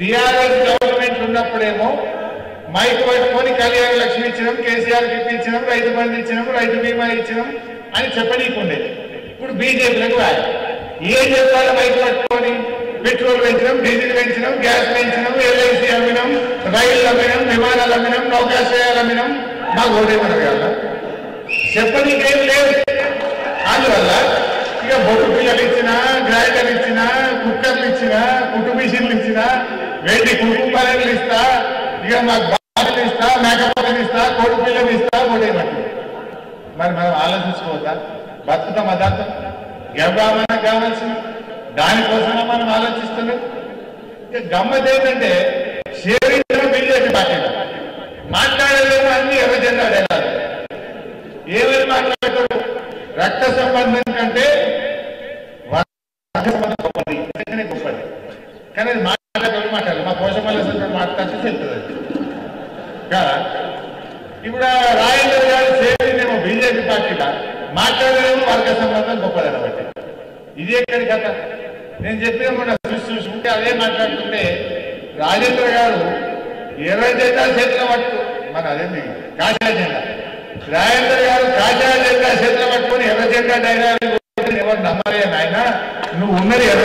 TRS government ఉన్నప్పుడేమో mic పట్టుకొని కళ్యాణ లక్ష్మి ఇచ్చినాం కేసీఆర్ కి ఇచ్చినాం రైతు బంధు ఇచ్చినాం రైతు బీమా ఇచ్చినాం అని చెప్పనీకుండేది ఇప్పుడు బీజేపీలకు రాయి ఏం చెప్పాలి మైక్ పట్టుకొని పెట్రోల్ పెంచినాం డీజిల్ పెంచినాం గ్యాస్ పెంచినాం ఎల్ఐసి అమ్మినాం రైళ్లు అమ్మినాం విమానాలు అమ్మినాం నౌకాశ్రయాలు అమ్మినాం మాకు ఓటేమన్నారు కదా చెప్పనీకేం లేదు అందువల్ల ఇక బొట్టు పిల్లలు ఇచ్చిన గ్రైండర్ ఇచ్చిన కుక్కర్లు ఇచ్చిన కుట్టు మిషన్లు ఇచ్చిన వెండి కుటుంబాలను ఇస్తా ఇక మాకు బాటలు ఇస్తా మేకపోతలు ఇస్తా కొడు పిల్లలు ఇస్తా ఓటేయమంటారు మరి మనం ఆలోచించుకోవద్దా బతుకుతాం అదాంతం గవ్వామన్నా కావాల్సింది దానికోసమే మనం ఆలోచిస్తున్నాం ఇక గమ్మత్ ఏంటంటే షేరింగ్ బీజేపీ పార్టీలో మాట్లాడలేము అన్ని ఎర్ర జెండా డైలాగ్ ఏమని మాట్లాడతారు రక్త సంబంధం కంటే రక్త సంబంధం గొప్పది అంతేనే గొప్పది కానీ అది మాట్లాడేటప్పుడు మాట్లాడాలి మా కోశమల్ల సందర్భం మాట్లాడితే తెలుస్తుంది అది. కదా ఇప్పుడు ఆ రాజేంద్ర గారు చేరిందేమో బీజేపీ పార్టీలా మాట్లాడలేమో వర్గ సంబంధం గొప్పది అనబట్టి ఇది ఎక్కడి కథ నేను చెప్పిన మొన్న చూసి చూసి ఉంటే అదే మాట్లాడుతుంటే రాజేంద్ర గారు ఎర్ర జెండా చేతిలో పట్టు మన అదే మీకు కాషాయ జెండా రాజేంద్ర గారు కాషాయ జెండా చేతిలో పట్టుకొని ఎర్ర జెండా డైలాగ్ ఎవరు నమ్మలే నాయన నువ్వు ఉన్నది ఎర్ర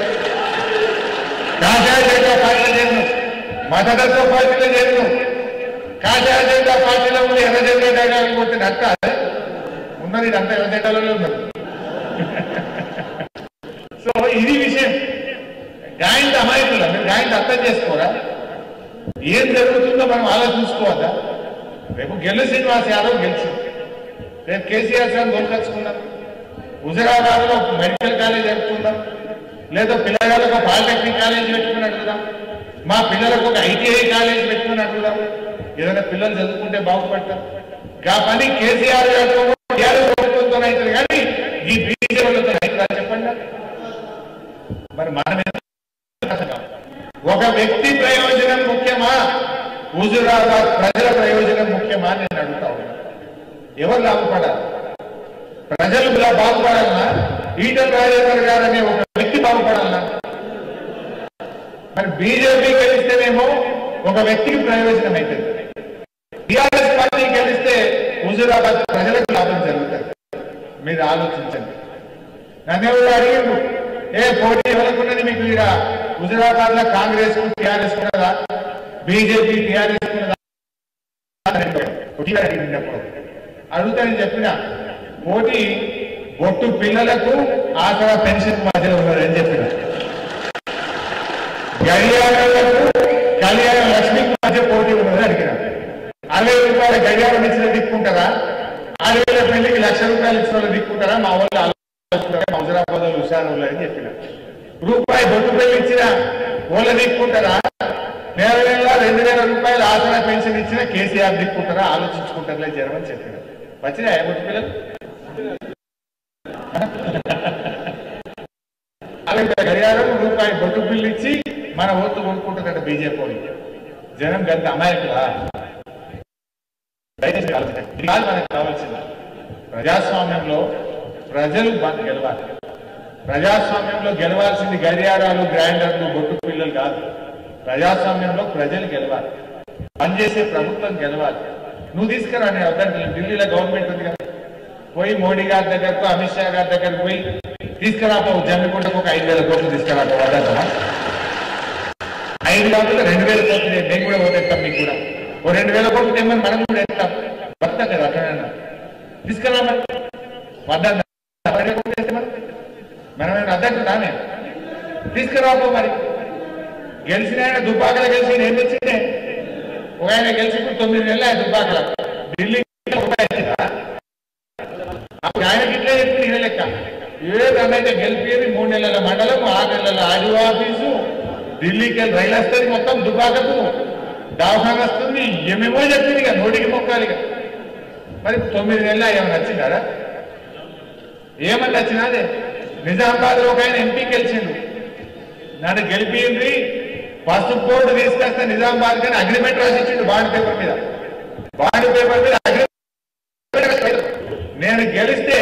కాషాయ జెండా పార్టీలో చేరు మతదత్వ పార్టీలో చేరు కాషాయ జెండా పార్టీలో ఉండి ఎర్ర జెండా డైలాగ్ కొట్టిన అట్ట ఉన్నది ఇదంతా ఎర్ర జెండాలోనే ఉన్నది సో ఇది విషయం గాయంత అమాయకుల మీరు గాయంత అర్థం చేసుకోరా ఏం జరుగుతుందో మనం ఆలోచించుకోవద్దా రేపు గెల్లు శ్రీనివాస్ యాదవ్ గెలిచి రేపు కేసీఆర్ సార్ దొరకచ్చుకుందాం హుజరాబాద్ లో మెడికల్ కాలేజ్ జరుపుకుందాం లేదా పిల్లగాళ్ళకు ఒక పాలిటెక్నిక్ కాలేజ్ పెట్టుకుని అడుగుదాం మా పిల్లలకు ఒక ఐటీఐ కాలేజ్ పెట్టుకుని అడుగుదాం ఏదైనా పిల్లలు చదువుకుంటే బాగుపడతాం గా పని కేసీఆర్ గారితో టీఆర్ఎస్ ప్రభుత్వంతో అవుతుంది కానీ ఈ బీజేపీ వాళ్ళతో అవుతుందా చెప్పండి నాకు? మరి మనం ఎందుకు ఒక వ్యక్తి ప్రయోజనం ముఖ్యమా హుజురాబాద్ ప్రజల ప్రయోజనం ముఖ్యమా అని నేను అడుగుతా ఉన్నా ఎవరు లాభపడాలి ప్రజలు ఇలా బాగుపడాలన్నా ఈటల రాజేందర్ గారు అనే ఒక వ్యక్తి బాగుపడాలన్నా మరి బీజేపీ గెలిస్తేనేమో ఒక వ్యక్తికి ప్రయోజనం అవుతుంది టిఆర్ఎస్ పార్టీ గెలిస్తే హుజురాబాద్ ప్రజలకు లాభం జరుగుతుంది మీరు ఆలోచించండి నన్ను అడిగిండు ఏ పోటీ ఎవరుకున్నది మీకు ఇక్కడ హుజురాబాద్ లో కాంగ్రెస్ టిఆర్ఎస్ ఉన్నదా బీజేపీ టిఆర్ఎస్ ఉన్నదా పోటీ అడిగినప్పుడు అడుగుతా నేను చెప్పిన పోటీ బొట్టు పిల్లలకు ఆసరా పెన్షన్ మధ్యలో ఉన్నదని చెప్పిన గడియారాలకు కళ్యాణ లక్ష్మికి మధ్య పోటీ ఉన్నదని అడిగిన అరవై రూపాయల గడియారం ఇచ్చిన దిక్కుంటారా ఆరు వేల పెళ్లికి లక్ష రూపాయలు ఇచ్చిన వాళ్ళు దిక్కుంటారా మా వాళ్ళు ఆలోచిస్తున్నారా మా హుజరాబాద్ వాళ్ళు హుషారు వాళ్ళు అని చెప్పిన రూపాయి బొట్టు పెళ్లి ఇచ్చిన వాళ్ళ దిక్కుంటారా నెల నెల రెండు వేల రూపాయలు ఆసరా పెన్షన్ ఇచ్చిన కేసీఆర్ దిక్కుంటారా ఆలోచించుకుంటారులే జనం అని చెప్పిన వచ్చినాయా బొట్టు పిల్లలు అలాగే గడియారం రూపాయి బొట్టు బిల్లు ఇచ్చి మన ఓట్లు కొనుక్కుంటుందట బీజేపీ వాళ్ళు. జనం గంత అమాయకులా దయచేసి ఆలోచించండి. ఇది కాదు మనకు కావాల్సింది ప్రజాస్వామ్యంలో ప్రజలు బ- గెలవాలి ప్రజాస్వామ్యంలో గెలవాల్సింది గడియారాలు గ్రైండర్లు బొట్టు పిల్లలు కాదు ప్రజాస్వామ్యంలో ప్రజలు గెలవాలి పనిచేసే ప్రభుత్వం గెలవాలి నువ్వు తీసుకురా నేను వద్దంటే ఢిల్లీలో గవర్నమెంట్ ఉంది కదా పోయి మోడీ గారి దగ్గరకు అమిత్ షా గారి దగ్గరకు పోయి తీసుకురాపో జమ్మికుంటకు ఒక ఐదు వేల కోట్లు తీసుకురాపో వద్దంటావా ఐదు కాకుండా రెండు వేల కోట్లు నేను మేము కూడా ఓటేస్తాం మీకు కూడా ఓ రెండు వేల కోట్లు తెమ్మని మనం కూడా వేస్తాం వస్తాం కదా అట్లనే తీసుకురామని వద్దంట మనం అద్దంటున్నానే తీసుకురాపో మరి గెలిచిన ఆయన దుబ్బాకలో గెలిచి ఏం తెచ్చిందే ఒక ఆయన గెలిచి ఇప్పుడు తొమ్మిది నెలలు ఆయన దుబ్బాకల ఢిల్లీ రూపాయి ఇచ్చిందా? అప్పుడు ఆయనకి ఇట్లే చెప్పింది ఇదే లెక్క ఏదన్నైతే గెలిపేది మూడు నెలల మండలం ఆరు నెలల ఆడియో ఆఫీసు ఢిల్లీకి వెళ్ళి రైలు వస్తుంది మొత్తం దుబాకకు దవాఖాన వస్తుంది ఏమేమో చెప్పింది ఇక నోటికి మొక్కాలి ఇక మరి తొమ్మిది నెలలు ఏమైనా వచ్చిందా ఏమని వచ్చినదే నిజామాబాద్ లో ఒక ఆయన ఎంపీ గెలిచిండు నన్ను గెలిపింది పసుపు బోర్డు తీసుకొస్తే నిజామాబాద్ కానీ అగ్రిమెంట్ రాసిచ్చిండు బాండ్ పేపర్ మీద బాండ్ పేపర్ మీద అగ్రిమెంట్ నేను గెలిస్తే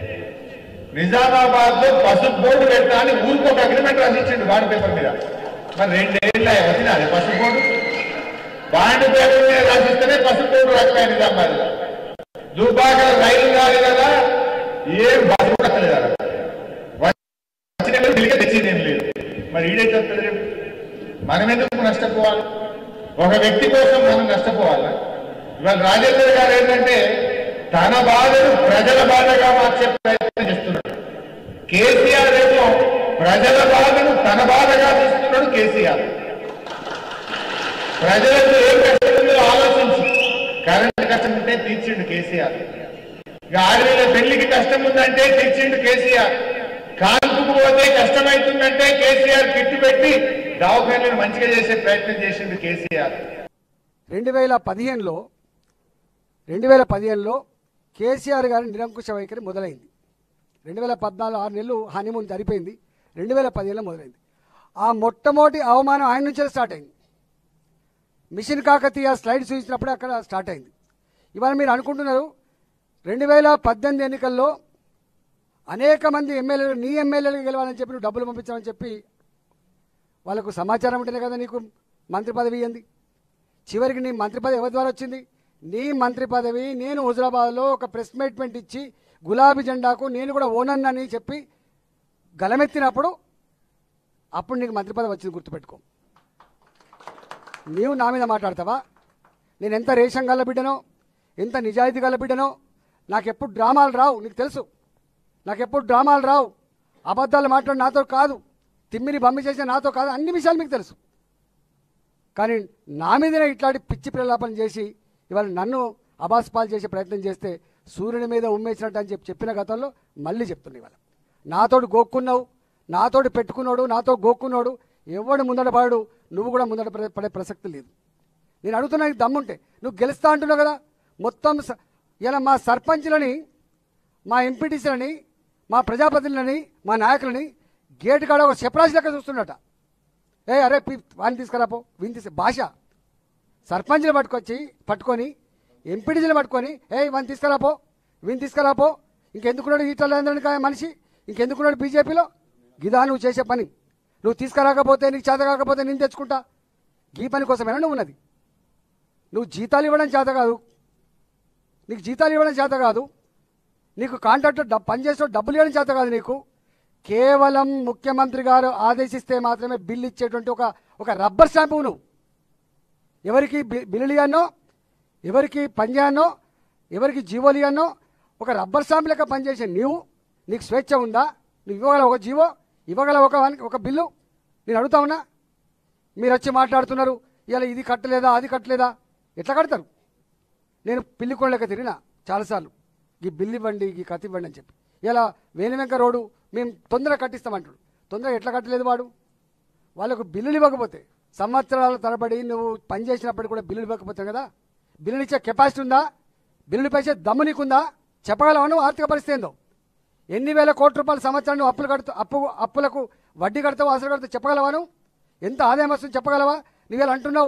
నిజామాబాద్ లో పసుపు బోర్డు పెడతా అని ఊరికి ఒక అగ్రిమెంట్ రాసిచ్చిండు బాండ్ పేపర్ మీద మరి రెండేళ్ళ వచ్చిన అది పసుపోడు బాండ్ పేపర్ మీద రాసిస్తేనే పసుపోడు రకమైన నిజామాబాద్ దుబ్బాక రైలు కాదు కదా ఏం బస్సు కూడా వస్తలేదు అక్కడ. వచ్చిన వాళ్ళు తిరిగి తెచ్చింది ఏం లేదు మరి ఈడైతే వస్తుంది రేపు మనం ఎందుకు నష్టపోవాలి ఒక వ్యక్తి కోసం మనం నష్టపోవాలా ఇవాళ రాజేంద్ర గారు ఏంటంటే తన బాధను ప్రజల బాధగా మార్చే ప్రయత్నం చేస్తున్నాడు కేసీఆర్ ఏమో ప్రజల బాధను తన బాధగా తీసుకున్నాడు కేసీఆర్ ప్రజలకు ఏం కష్టం ఉందో ఆలోచించి కరెంట్ కష్టం ఉంటే తీర్చిండు కేసీఆర్ ఇక ఆడపిల్ల పెళ్లికి కష్టం ఉందంటే తెచ్చిండు కేసీఆర్ కాల్పుకు పోతే కష్టమవుతుందంటే కేసీఆర్ కిట్టు పెట్టి దవాఖానలను మంచిగా చేసే ప్రయత్నం చేసిండు కేసీఆర్ రెండు వేల పదిహేనులో రెండు వేల పదిహేనులో కేసీఆర్ గారి నిరంకుశ వైఖరి మొదలైంది రెండు వేల పద్నాలుగు ఆరు నెలలు హనీమూన్ జరిపోయింది రెండు వేల పదిహేనులో మొదలైంది ఆ మొట్టమొదటి అవమానం ఆయన నుంచే స్టార్ట్ అయింది మిషన్ కాకతీయ స్లైడ్ చూసినప్పుడే అక్కడ స్టార్ట్ అయింది ఇవాళ మీరు అనుకుంటున్నారు రెండు వేల పద్దెనిమిది ఎన్నికల్లో అనేక మంది ఎమ్మెల్యేలు నీ ఎమ్మెల్యేలకు గెలవాలని చెప్పి నువ్వు డబ్బులు పంపించామని చెప్పి వాళ్ళకు సమాచారం ఉంటేనే కదా నీకు మంత్రి పదవి ఇయ్యంది చివరికి నీ మంత్రి పదవి ఎవరి ద్వారా వచ్చింది నీ మంత్రి పదవి నేను హుజరాబాద్లో ఒక ప్రెస్ మీట్మెంట్ ఇచ్చి గులాబీ జెండాకు నేను కూడా ఓనన్ అని చెప్పి గలమెత్తినప్పుడు అప్పుడు నీకు మంత్రి పదవి వచ్చింది గుర్తుపెట్టుకో నీవు నా మీద మాట్లాడతావా నేను ఎంత రేషం గల్ల బిడ్డనో ఎంత నిజాయితీ గల బిడ్డనో నాకెప్పుడు డ్రామాలు రావు నీకు తెలుసు నాకెప్పుడు డ్రామాలు రావు అబద్ధాలు మాట్లాడి నాతో కాదు తిమ్మిని బమ్మి చేసిన నాతో కాదు అన్ని విషయాలు మీకు తెలుసు కానీ నా మీదనే ఇట్లాంటి పిచ్చి ప్రలాపన చేసి ఇవాళ నన్ను అబాస్పాలు చేసే ప్రయత్నం చేస్తే సూర్యుని మీద ఉమ్మేసినట్టు అని చెప్పి చెప్పిన గతంలో మళ్ళీ చెప్తున్నా ఇవాళ నాతోటి గోక్కున్నావు నాతోటి పెట్టుకున్నాడు నాతో గోక్కున్నాడు ఎవడు ముందట పడాడు నువ్వు కూడా ముందట పడే- పడే ప్రసక్తి లేదు నేను అడుగుతున్నా నీకు దమ్ముంటే నువ్వు గెలుస్తా అంటున్నావు కదా మొత్తం స- ఇలా మా సర్పంచ్లని మా ఎంపీటీసీలని మా ప్రజాప్రతినిధులని మా నాయకులని గేటు కాడ ఒక సెపరాజ్ లెక్క చూస్తున్నట ఏ అరే పి- వాడిని తీసుకురాపో వీని తీసు భాష సర్పంచ్ని పట్టుకొచ్చి పట్టుకొని ఎంపీడీసీని పట్టుకొని ఏ వాడిని తీసుకురాపో వీని తీసుకురాపో ఇంకెందుకున్నాడు ఈటలందరినీ మనిషి ఇంకెందుకున్నాడు బీజేపీలో గిదా నువ్వు చేసే పని నువ్వు తీసుకురాకపోతే నీకు చేత కాకపోతే నేను తెచ్చుకుంటా ఈ పని కోసమేనా నువ్వు ఉన్నది నువ్వు జీతాలు ఇవ్వడం చేత కాదు నీకు జీతాలు ఇవ్వడం చేత కాదు నీకు కాంట్రాక్టర్ డబ్ పనిచేసే డబ్బులు ఇవ్వడం చేత కాదు నీకు కేవలం ముఖ్యమంత్రి గారు ఆదేశిస్తే మాత్రమే బిల్లు ఇచ్చేటువంటి ఒక ఒక రబ్బర్ స్టాంపు నువ్వు ఎవరికి బి- బిల్లులు ఇవ్వనో ఎవరికి పని చేయనో ఎవరికి జీవోలు ఇవ్వనో ఒక రబ్బర్ స్టాంప్ లెక్క పనిచేసే నీవు నీకు స్వేచ్ఛ ఉందా నువ్వు ఇవ్వగల ఒక జీవో ఇవ్వగల ఒక వన్- ఒక బిల్లు నేను అడుగుతా ఉన్నా మీరు వచ్చి మాట్లాడుతున్నారు ఇలా ఇది కట్టలేదా అది కట్టలేదా ఎట్లా కడతారు నేను పిల్లి కోళ్ళకి తిరిగిన చాలాసార్లు ఈ బిల్లు ఇవ్వండి ఈ కత్తి ఇవ్వండి అని చెప్పి ఇలా వేణువెంక రోడ్డు మేము తొందరగా కట్టిస్తామంటాడు తొందరగా ఎట్లా కట్టలేదు వాడు వాళ్ళకు బిల్లులు ఇవ్వకపోతే సంవత్సరాల తరబడి నువ్వు పని చేసినప్పుడు కూడా బిల్లులు ఇవ్వకపోతే కదా బిల్లులు ఇచ్చే కెపాసిటీ ఉందా బిల్లులు పైసే దమ్ము నీకుందా చెప్పగలవా నువ్వు ఆర్థిక పరిస్థితి ఏందో ఎన్ని వేల కోట్ల రూపాయల సంవత్సరం నువ్వు అప్పులు కడుతూ అప్పు అప్పులకు వడ్డీ కడతావు అసలు కడతావు చెప్పగలవా నువ్వు ఎంత ఆదాయం వస్తుంది చెప్పగలవా నువ్వు ఇలా అంటున్నావు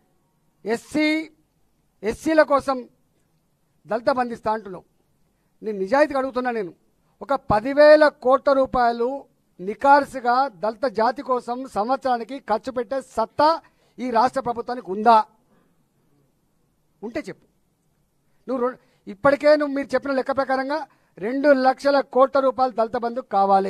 ఎస్సీ ఎస్సీల కోసం దళిత బంధిస్తా అంటున్నావు నేను నిజాయితీగా అడుగుతున్నా నేను ఒక పదివేల కోట్ల రూపాయలు నికార్సుగా దళిత జాతి కోసం సంవత్సరానికి ఖర్చు పెట్టే సత్తా ఈ రాష్ట్ర ప్రభుత్వానికి ఉందా ఉంటే చెప్పు నువ్వు రెం- ఇప్పటికే నువ్వు మీరు చెప్పిన లెక్క ప్రకారంగా రెండు లక్షల కోట్ల రూపాయలు దళిత బంధు కావాలి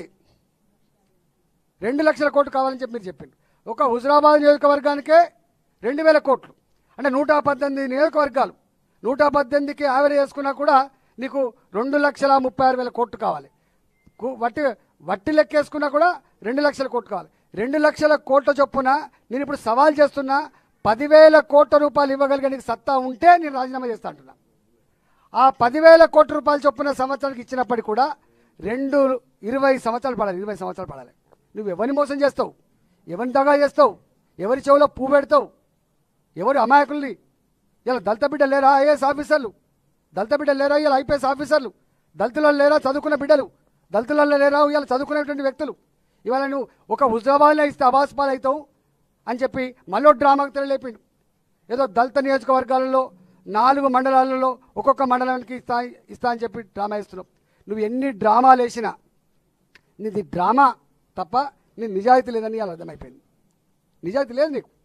రెండు లక్షల కోట్లు కావాలని చెప్పి మీరు చెప్పిండు ఒక హుజరాబాద్ నియోజకవర్గానికే రెండు వేల కోట్లు అంటే నూట పద్దెనిమిది నియోజకవర్గాలు నూట పద్దెనిమిదికి యావరేజ్ చేసుకున్నా కూడా నీకు రెండు లక్షల ముప్పై ఆరు వేల కోట్లు కావాలి కు- వట్టి వట్టి లెక్కేసుకున్నా కూడా రెండు లక్షల కోట్లు కావాలి రెండు లక్షల కోట్ల చొప్పున నేను ఇప్పుడు సవాల్ చేస్తున్నా పదివేల కోట్ల రూపాయలు ఇవ్వగలిగే నీకు సత్తా ఉంటే నేను రాజీనామా చేస్తా అంటున్నా ఆ పదివేల కోట్ల రూపాయల చొప్పున సంవత్సరానికి ఇచ్చినప్పటికీ కూడా రెండు ఇరవై సంవత్సరాలు పడాలి ఇరవై సంవత్సరాలు పడాలి నువ్వు ఎవరిని మోసం చేస్తావు ఎవరిని దగా చేస్తావు ఎవరి చెవులో పువ్వు పెడతావు ఎవరు అమాయకుల్ని ఇలా దళిత బిడ్డలు లేరా ఐఏఎస్ ఆఫీసర్లు దళిత బిడ్డలు లేరా ఇలా ఐపీఎస్ ఆఫీసర్లు దళితులలో లేరా చదువుకున్న బిడ్డలు దళితులలో లేరా ఇలా చదువుకునేటువంటి వ్యక్తులు ఇవాళ నువ్వు ఒక హుజరాబాద్లో ఇస్తే అబాస్పాలు అవుతావు అని చెప్పి మళ్ళీ డ్రామాకు తెరలేపిండు ఏదో దళిత నియోజకవర్గాలలో నాలుగు మండలాలలో ఒక్కొక్క మండలానికి ఇస్తా ఇస్తా అని చెప్పి డ్రామా ఇస్తున్నావు నువ్వు ఎన్ని డ్రామాలు వేసినా నీది డ్రామా తప్ప నీ నిజాయితీ లేదని అలా అర్థమైపోయింది నిజాయితీ లేదు నీకు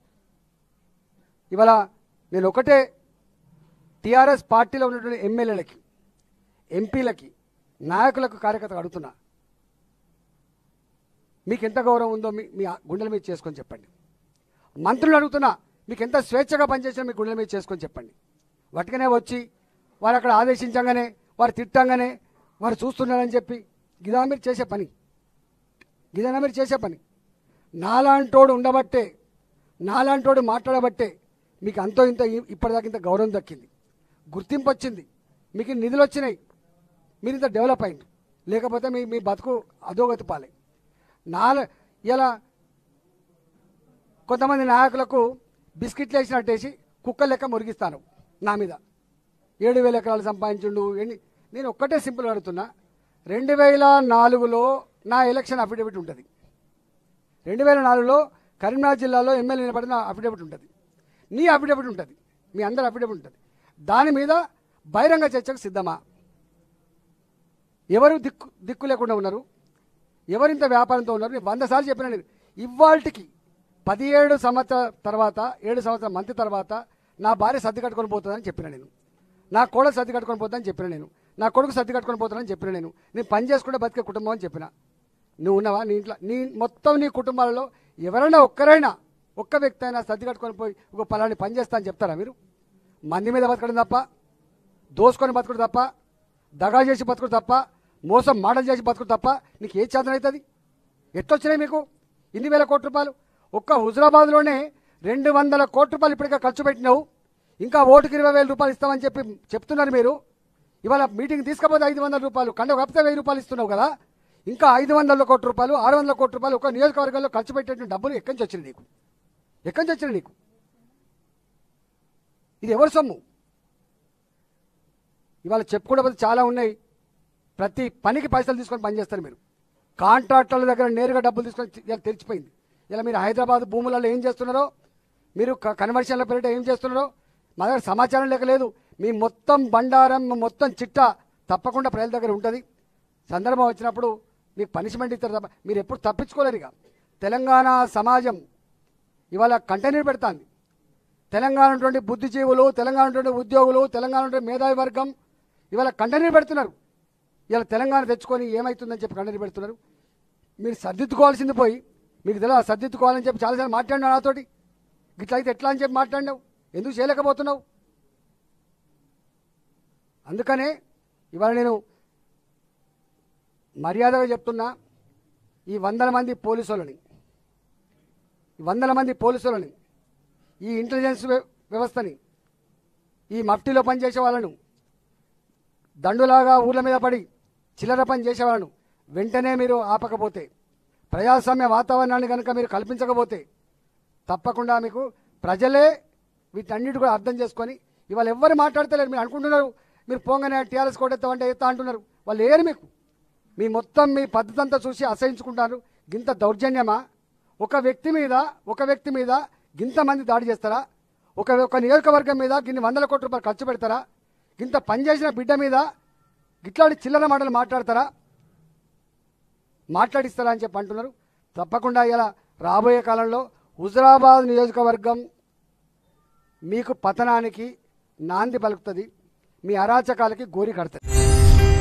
ఇవాళ నేను ఒకటే టీఆర్ఎస్ పార్టీలో ఉన్నటువంటి ఎమ్మెల్యేలకి ఎంపీలకి నాయకులకు కార్యకర్తలు అడుగుతున్నా మీకు ఎంత గౌరవం ఉందో మీ మీ గుండెల మీద చేసుకొని చెప్పండి మంత్రులు అడుగుతున్నా మీకు ఎంత స్వేచ్ఛగా పనిచేసినా మీ గుండెల మీద చేసుకొని చెప్పండి వాటికనే వచ్చి వారు అక్కడ ఆదేశించగానే వారు తిట్టంగానే వారు చూస్తున్నారని చెప్పి గిదా మీరు చేసే పని గిదనా మీరు చేసే పని నాలాంటోడు ఉండబట్టే నాలాంటోడు మాట్లాడబట్టే మీకు అంతో ఇంత ఇ- ఇప్పటిదాకా ఇంత గౌరవం దక్కింది గుర్తింపు వచ్చింది మీకు నిధులు వచ్చినాయి మీరు ఇంత డెవలప్ అయింది లేకపోతే మీ మీ బతుకు అధోగతి పాలే నాల ఇలా కొంతమంది నాయకులకు బిస్కెట్లు వేసినట్టేసి కుక్కల లెక్క మురిగిస్తాను నా మీద ఏడు వేల ఎకరాలు సంపాదించుండు ఎన్ని నేను ఒక్కటే సింపుల్ అడుగుతున్నా రెండు వేల నాలుగులో నా ఎలక్షన్ అఫిడవిట్ ఉంటుంది రెండు వేల నాలుగులో కరీంనగర్ జిల్లాలో ఎమ్మెల్యే నిలబడిన అఫిడవిట్ ఉంటుంది నీ అఫిడవిట్ ఉంటుంది మీ అందరి అఫిడవిట్ ఉంటుంది దాని మీద బహిరంగ చర్చకు సిద్ధమా ఎవరు దిక్కు దిక్కు లేకుండా ఉన్నారు ఎవరింత వ్యాపారంతో ఉన్నారు నేను వంద సార్లు చెప్పిన నేను ఇవాళకి పదిహేడు సంవత్సరాల తర్వాత ఏడు సంవత్సరాల మంత్ తర్వాత నా భార్య సర్ది కట్టుకొని పోతుందని చెప్పిన నేను నా కోడలు సర్ది కట్టుకొని పోతుందని చెప్పిన నేను నా కొడుకు సర్ది కట్టుకొని పోతానని చెప్పిన నేను నేను పని చేసుకుంటే బతికే కుటుంబం అని చెప్పిన నువ్వు ఉన్నావా నీ ఇంట్లో నీ మొత్తం నీ కుటుంబాలలో ఎవరైనా ఒక్కరైనా ఒక్క వ్యక్తి అయినా సర్ది కట్టుకొని పోయి ఒక పలాని పని చేస్తా అని చెప్తారా మీరు మంది మీద బతకడం తప్ప దోసుకొని బతుకుడు తప్ప దగా చేసి బతుకుడు తప్ప మోసం మాటలు చేసి బతుకుడు తప్ప నీకు ఏ చేతన అవుతుంది ఎట్లొచ్చినాయి మీకు ఇన్ని వేల కోట్ల రూపాయలు ఒక్క హుజరాబాద్లోనే రెండు వందల కోట్ల రూపాయలు ఇప్పటికే ఖర్చు పెట్టినావు ఇంకా ఓటుకి ఇరవై వేల రూపాయలు ఇస్తామని చెప్పి చెప్తున్నారు మీరు ఇవాళ మీటింగ్ తీసుకపోతే ఐదు వందల రూపాయలు కండ కప్పితే వెయ్యి రూపాయలు ఇస్తున్నావు కదా ఇంకా ఐదు వందల కోట్ల రూపాయలు ఆరు వందల కోట్ల రూపాయలు ఒక నియోజకవర్గంలో ఖర్చు పెట్టేటువంటి డబ్బులు ఎక్కడి నుంచి వచ్చినాయి నీకు ఎక్కడి నుంచి వచ్చినాయి నీకు ఇది ఎవరి సొమ్ము ఇవాళ చెప్పుకోవడం చాలా ఉన్నాయి ప్రతి పనికి పైసలు తీసుకొని పనిచేస్తారు మీరు కాంట్రాక్టర్ల దగ్గర నేరుగా డబ్బులు తీసుకొని ఇలా తెరిచిపోయింది ఇలా మీరు హైదరాబాద్ భూములలో ఏం చేస్తున్నారో మీరు క- కన్వర్షన్ల పేరిట ఏం చేస్తున్నారో మా దగ్గర సమాచారం లేక లేదు మీ మొత్తం బండారం మీ మొత్తం చిట్టా తప్పకుండా ప్రజల దగ్గర ఉంటుంది సందర్భం వచ్చినప్పుడు మీకు పనిష్మెంట్ ఇస్తారు తప్ప మీరు ఎప్పుడు తప్పించుకోలేరు ఇక తెలంగాణ సమాజం ఇవాళ కంటైనర్ పెడతాంది తెలంగాణ ఉన్నటువంటి బుద్ధిజీవులు తెలంగాణ ఉన్నటువంటి ఉద్యోగులు తెలంగాణ ఉన్నటువంటి మేధావి వర్గం ఇవాళ కంటైనర్ పెడుతున్నారు ఇవాళ తెలంగాణ తెచ్చుకొని ఏమవుతుందని చెప్పి కంటైనర్ పెడుతున్నారు మీరు సర్దిద్దుకోవాల్సింది పోయి మీకు తెలియదు సర్దిద్దుకోవాలని చెప్పి చాలాసార్లు మాట్లాడినావు నాతోటి ఇట్లా అయితే ఎట్లా అని చెప్పి మాట్లాడినావు ఎందుకు చేయలేకపోతున్నావు అందుకనే ఇవాళ నేను మర్యాదగా చెప్తున్నా ఈ వందల మంది పోలీసులని ఈ వందల మంది పోలీసులని ఈ ఇంటెలిజెన్స్ వ్య- వ్యవస్థని ఈ మఫ్టీలో పనిచేసే వాళ్ళను దండులాగా ఊర్ల మీద పడి చిల్లర పని చేసే వాళ్ళను వెంటనే మీరు ఆపకపోతే ప్రజాస్వామ్య వాతావరణాన్ని కనుక మీరు కల్పించకపోతే తప్పకుండా మీకు ప్రజలే వీటన్నిటి కూడా అర్థం చేసుకొని ఇవాళ ఎవ్వరు మాట్లాడతలేరు మీరు అనుకుంటున్నారు మీరు పోగానే టీఆర్ఎస్ కోటెత్తా అంటే ఎత్తా అంటున్నారు వాళ్ళు ఏరు మీకు మీ మొత్తం మీ పద్ధతి అంతా చూసి అసహించుకుంటారు గింత దౌర్జన్యమా ఒక వ్యక్తి మీద ఒక వ్యక్తి మీద గింత మంది దాడి చేస్తారా ఒక ఒక నియోజకవర్గం మీద గిన్ని వందల కోట్ల రూపాయలు ఖర్చు పెడతారా గింత పనిచేసిన బిడ్డ మీద గిట్లాంటి చిల్లర మాటలు మాట్లాడతారా మాట్లాడిస్తారా అని చెప్పి అంటున్నారు తప్పకుండా ఇలా రాబోయే కాలంలో హుజరాబాద్ నియోజకవర్గం మీకు పతనానికి నాంది పలుకుతుంది మీ అరాచకాలకి గోరి కడుతుంది